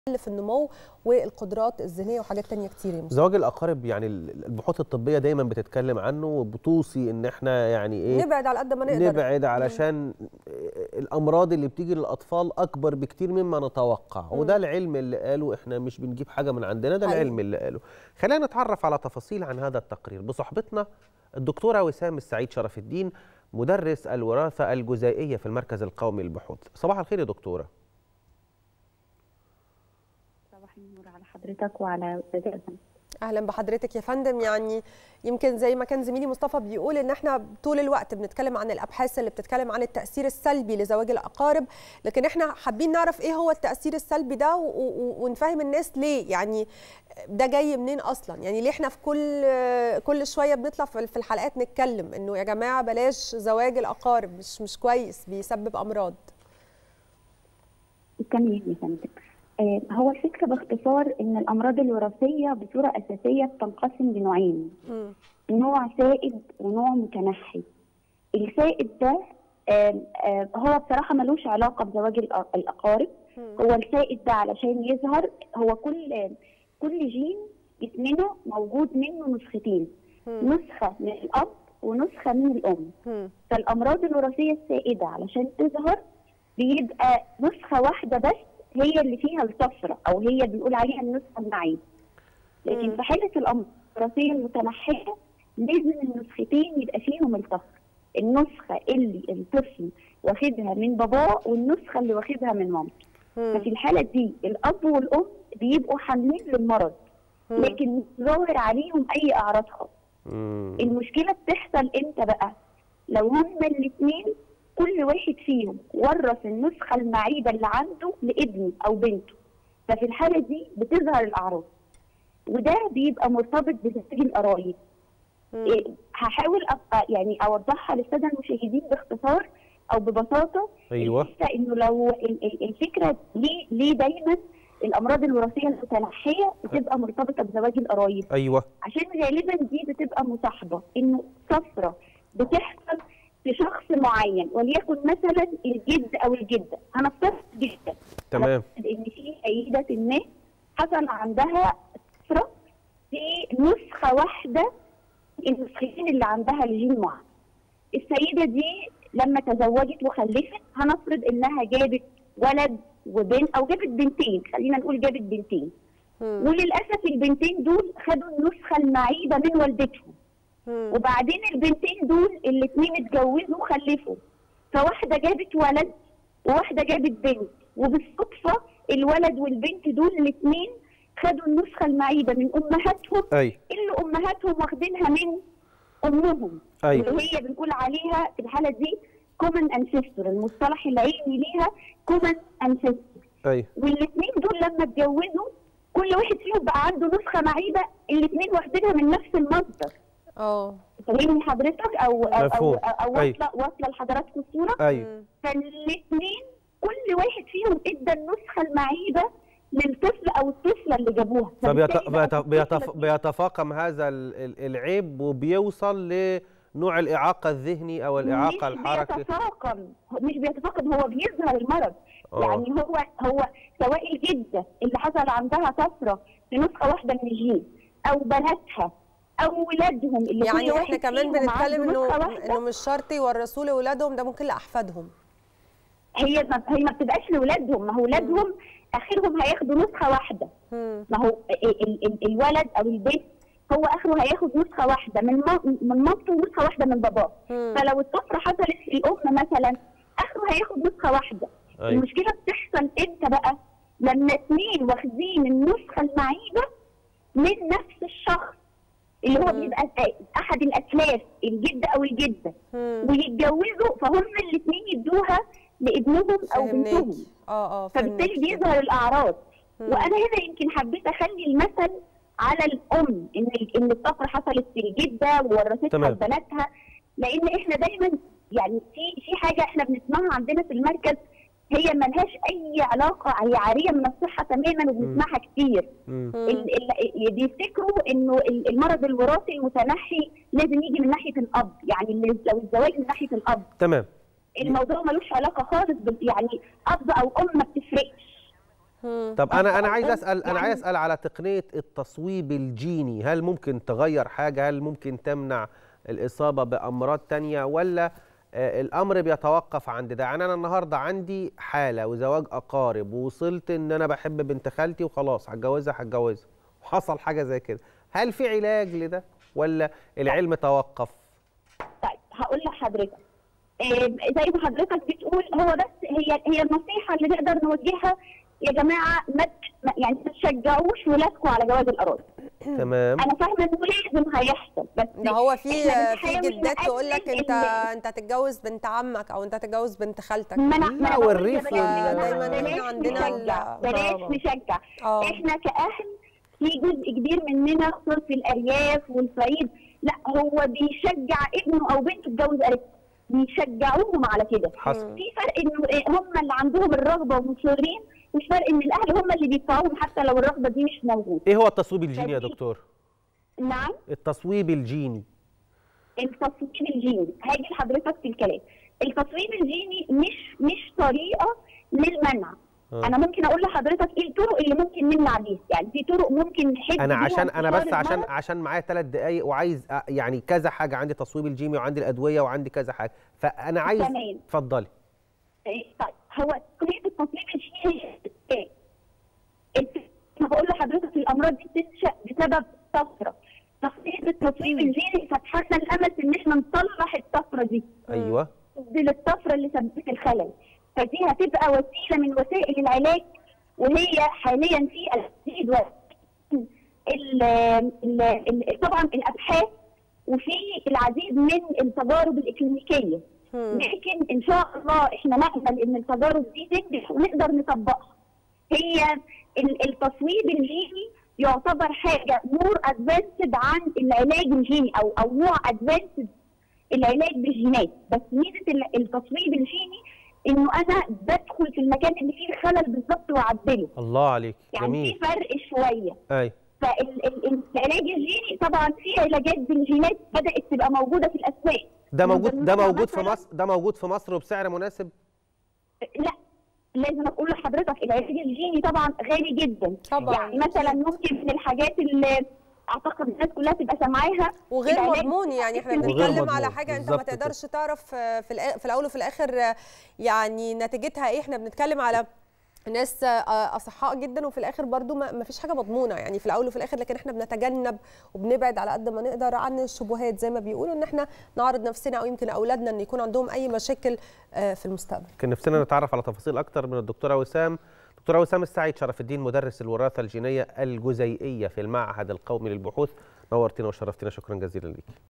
في النمو والقدرات الذهنيه وحاجات تانية كتير يا مصطفى زواج الاقارب يعني البحوث الطبيه دايما بتتكلم عنه وبتوصي ان احنا يعني ايه نبعد على قد ما نقدر نبعد علشان الامراض اللي بتيجي للاطفال اكبر بكتير مما نتوقع وده العلم اللي قاله احنا مش بنجيب حاجه من عندنا ده حقيقي. العلم اللي قاله خلينا نتعرف على تفاصيل عن هذا التقرير بصحبتنا الدكتوره وسام السعيد شرف الدين مدرس الوراثه الجزيئيه في المركز القومي للبحوث صباح الخير يا دكتوره صباح النور على حضرتك وعلى استاذ اهلا بحضرتك يا فندم يعني يمكن زي ما كان زميلي مصطفى بيقول ان احنا طول الوقت بنتكلم عن الابحاث اللي بتتكلم عن التاثير السلبي لزواج الاقارب لكن احنا حابين نعرف ايه هو التاثير السلبي ده و- و- ونفهم الناس ليه يعني ده جاي منين اصلا يعني ليه احنا في كل كل شويه بنطلع في في الحلقات نتكلم انه يا جماعه بلاش زواج الاقارب مش مش كويس بيسبب امراض تمام يا فندم آه، هو الفكره باختصار ان الامراض الوراثيه بصوره اساسيه بتنقسم لنوعين مم. نوع سائد ونوع متنحي السائد ده آه، آه، هو بصراحه ملوش علاقه بزواج الأ- الاقارب مم. هو السائد ده علشان يظهر هو كل آه، كل جين جسمنا موجود منه نسختين مم. نسخه من الاب ونسخه من الام مم. فالامراض الوراثيه السائده علشان تظهر بيبقى نسخه واحده بس هي اللي فيها الطفره او هي بنقول عليها النسخه المعيب لكن مم. في حاله الامراض الوراثيه المتنحيه لازم النسختين يبقى فيهم الطفره النسخه اللي الطفل واخدها من باباه والنسخه اللي واخدها من مامته مم. ففي الحاله دي الاب والام بيبقوا حاملين للمرض مم. لكن مش ظاهر عليهم اي اعراض خاصه مم. المشكله بتحصل امتى بقى؟ لو هما الاثنين كل واحد فيهم ورث النسخه المعيبه اللي عنده لابنه او بنته ففي الحاله دي بتظهر الاعراض وده بيبقى مرتبط بزواج القرايب مم. إيه، هحاول ابقى يعني اوضحها للساده المشاهدين باختصار او ببساطه ايوه الفكره انه لو ال- ال- الفكره ليه ليه دايما الامراض الوراثيه المتنحيه بتبقى مرتبطه بزواج القرايب ايوه عشان غالبا دي بتبقى مصاحبه انه طفره بتحصل في شخص معين وليكن مثلا الجد او الجده هنفترض جدا تمام هنفترض ان في سيده ما حصل عندها طفره في نسخه واحده من النسختين اللي عندها لجين معين السيده دي لما تزوجت وخلفت هنفرض انها جابت ولد وبنت او جابت بنتين خلينا نقول جابت بنتين مم. وللاسف البنتين دول خدوا النسخه المعيبه من والدتهم مم. وبعدين البنتين دول الاثنين اتجوزوا وخلفوا فواحده جابت ولد وواحده جابت بنت وبالصدفه الولد والبنت دول الاثنين خدوا النسخه المعيبه من امهاتهم اي اللي امهاتهم واخدينها من امهم اي اللي هي بنقول عليها في الحاله دي كومن انسيستور المصطلح العلمي ليها كومن انسيستور اي والاثنين دول لما اتجوزوا كل واحد فيهم بقى عنده نسخه معيبه الاثنين واخدينها من نفس المصدر اه فاهمني حضرتك او او او, مفهوم. أو أيوة. واصله واصله لحضراتكم الصوره اي مم. فالاثنين كل واحد فيهم ادى النسخه المعيبه للطفل او الطفله اللي جابوها فبيت- فبالتالي بقت بيت- بيتف- الطفلة دي- بيتفاقم هذا ال- ال- العيب وبيوصل لنوع الإعاقة الذهني أو الإعاقة مش الحركي بيتفاقم مش بيتفاقم هو بيظهر المرض آه. يعني هو هو سواء الجده اللي حصل عندها طفره في نسخه واحده من الجين او بناتها او ولادهم اللي كل يعني واحنا واحد كمان فيهم بنتكلم عنده انه نسخة واحدة. انه مش شرط يورثوه لاولادهم ده ممكن لاحفادهم هي ما هي ما بتبقاش لاولادهم ما هو اولادهم اخرهم هياخدوا نسخه واحده مم. ما هو ال- ال- ال- الولد او البنت هو اخره هياخد نسخه واحده من ما- من مامته ونسخه واحده من باباه مم. فلو الطفره حصلت في الام مثلا اخره هياخد نسخه واحده أيوة. المشكله بتحصل امتى بقى لما اثنين واخدين النسخه المعيبه من نفس الشخص اللي هو مم. بيبقى احد الاسلاف الجد او الجده مم. ويتجوزوا فهم الاثنين يدوها لابنهم او فهمناكي. بنتهم اه اه فبالتالي فهمناكي. بيظهر الاعراض مم. وانا هنا يمكن حبيت اخلي المثل على الام ان ان الطفره حصلت في الجده وورثتها تمام. لبناتها لان احنا دايما يعني في في حاجه احنا بنسمعها عندنا في المركز هي ملهاش اي علاقه هي عاريه من الصحه تماما وبنسمعها كتير مم. مم. ال- ال- بيفتكروا انه ال- المرض الوراثي المتنحي لازم يجي من ناحيه الاب يعني اللي- لو الزواج من ناحيه الاب تمام الموضوع ملوش علاقه خالص بال- يعني اب او ام ما بتفرقش طب انا انا عايز اسال انا يعني- عايز اسال على تقنيه التصويب الجيني هل ممكن تغير حاجه هل ممكن تمنع الاصابه بامراض تانية ولا آه، الامر بيتوقف عند ده يعني انا النهارده عندي حاله وزواج اقارب ووصلت ان انا بحب بنت خالتي وخلاص هتجوزها هتجوزها وحصل حاجه زي كده هل في علاج لده ولا العلم توقف طيب هقول لحضرتك آه، زي ما حضرتك بتقول هو بس هي هي النصيحه اللي نقدر نوجهها يا جماعه ما ت- ما- يعني ما تشجعوش ولادكم على جواز الاراضي تمام انا فاهمه انه لازم هيحصل بس ده هو في إحنا في بنحاول جدات تقول لك نقلل انت ال- انت هتتجوز بنت عمك او انت هتتجوز بنت خالتك ما انا لا، ما أنا بقول والريف يا بلاش- وال- دايماً بلاش إحنا عندنا ال- نشجع بلاش برافو. نشجع اه احنا كاهل في جزء كبير مننا خصوصا في الارياف والصعيد لا هو بيشجع ابنه او بنته تتجوز قريبته بيشجعوهم على كده حصل في فرق انه إيه، هم اللي عندهم الرغبه ومصرين مش فرق ان الاهل هم اللي بيدفعوهم حتى لو الرغبه دي مش موجوده ايه هو التصويب الجيني يا فدي- دكتور نعم التصويب الجيني التصويب الجيني هاجي لحضرتك في الكلام التصويب الجيني مش مش طريقه للمنع آه. انا ممكن اقول لحضرتك ايه الطرق اللي ممكن نمنع بيها يعني في طرق ممكن نحد انا بيها عشان انا انتشار بس عشان المرض. عشان معايا ثلاث دقايق وعايز أ- يعني كذا حاجه عندي تصويب الجيمي وعندي الادويه وعندي كذا حاجه فانا عايز تمام. اتفضلي إيه، طيب هو طريقه التصويب الجيني ايه؟ الت- انا بقول لحضرتك الامراض دي بتنشا بسبب طفره طريقه التصويب الجيني فتح لنا الامل في ان احنا نصلح الطفره دي ايوه تبدل الطفره اللي سببت الخلل فدي هتبقى وسيله من وسائل العلاج وهي حاليا في العديد و ال- ال- ال- طبعا الابحاث وفي العديد من التجارب الاكلينيكيه مم. لكن ان شاء الله احنا نامل ان التجارب دي تنجح ونقدر نطبقها هي ال- التصويب الجيني يعتبر حاجه مور ادفانسد عن العلاج الجيني او او نوع ادفانسد العلاج بالجينات بس ميزه ال- التصويب الجيني انه انا بدخل في المكان اللي فيه الخلل بالظبط واعدله الله عليك يعني جميل في فرق شويه اي فالعلاج الجيني طبعا في علاجات بالجينات بدات تبقى موجوده في الاسواق ده من موجود ده ضمنها موجود في مثلاً- مصر ده موجود في مصر وبسعر مناسب لا لازم اقول لحضرتك العلاج الجيني طبعا غالي جدا طبعاً، يعني مثلا أكيد. ممكن من الحاجات اللي اعتقد الناس كلها تبقى سامعاها وغير العلاج مضمون يعني احنا وغير بنتكلم مضمون، على حاجه انت ما بالظبط كده. تقدرش تعرف آه، في الآ- في الاول وفي الاخر آه، يعني نتيجتها ايه احنا بنتكلم على ناس آه، اصحاء جدا وفي الاخر برضو ما ما فيش حاجه مضمونه يعني في الاول وفي الاخر لكن احنا بنتجنب وبنبعد على قد ما نقدر عن الشبهات زي ما بيقولوا ان احنا نعرض نفسنا او يمكن اولادنا ان يكون عندهم اي مشاكل آه، في المستقبل كان نفسنا نتعرف على تفاصيل اكتر من الدكتوره وسام دكتوره وسام السعيد شرف الدين مدرس الوراثه الجينيه الجزيئيه في المعهد القومي للبحوث نورتنا وشرفتنا شكرا جزيلا ليك